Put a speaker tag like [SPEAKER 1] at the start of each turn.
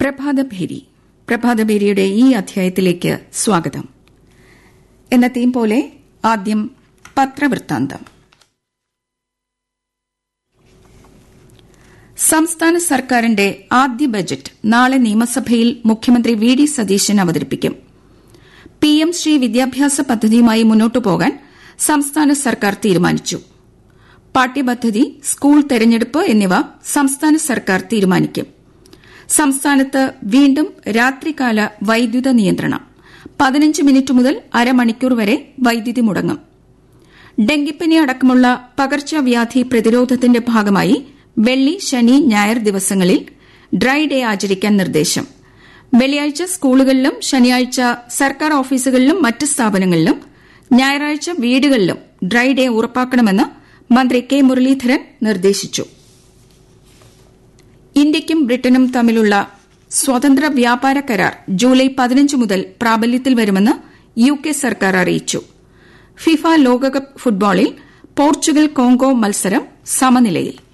[SPEAKER 1] പ്രഭാതഭേരി പ്രഭാതഭേരിയുടെ ഈ അധ്യായത്തിലേക്ക് സ്വാഗതം എന്നത്തെയും പോലെ ആദ്യം പത്രവൃത്താന്തം സംസ്ഥാന സർക്കാരിന്റെ ആദ്യ ബജറ്റ് നാളെ നിയമസഭയിൽ മുഖ്യമന്ത്രി വി ഡി സതീശൻ അവതരിപ്പിക്കും പി എം ശ്രീ വിദ്യാഭ്യാസ പദ്ധതിയുമായി മുന്നോട്ടു പോകാൻ സംസ്ഥാന സർക്കാർ തീരുമാനിച്ചു പാഠ്യപദ്ധതി സ്കൂൾ തെരഞ്ഞെടുപ്പ് എന്നിവ സംസ്ഥാന സർക്കാർ തീരുമാനിക്കും സംസ്ഥാനത്ത് വീണ്ടും രാത്രികാല വൈദ്യുത നിയന്ത്രണം പതിനഞ്ച് മിനിറ്റ് മുതൽ അരമണിക്കൂർ വരെ വൈദ്യുതി മുടങ്ങും ഡെങ്കിപ്പനി അടക്കമുള്ള പകർച്ചവ്യാധി പ്രതിരോധത്തിന്റെ ഭാഗമായി വെള്ളി ശനി ഞായർ ദിവസങ്ങളിൽ ഡ്രൈ ഡേ ആചരിക്കാൻ നിർദ്ദേശം വെള്ളിയാഴ്ച സ്കൂളുകളിലും ശനിയാഴ്ച സർക്കാർ ഓഫീസുകളിലും മറ്റ് സ്ഥാപനങ്ങളിലും ഞായറാഴ്ച വീടുകളിലും ഡ്രൈ ഡേ ഉറപ്പാക്കണമെന്ന് മന്ത്രി കെ മുരളീധരൻ നിർദ്ദേശിച്ചു ഇന്ത്യയ്ക്കും ബ്രിട്ടനും തമ്മിലുള്ള സ്വതന്ത്ര വ്യാപാര കരാർ ജൂലൈ പതിനഞ്ച് മുതൽ പ്രാബല്യത്തിൽ വരുമെന്ന് യു കെ സർക്കാർ അറിയിച്ചു ഫിഫ ലോകകപ്പ് ഫുട്ബോളിൽ പോർച്ചുഗൽ കോങ്കോ മത്സരം സമനിലയിൽ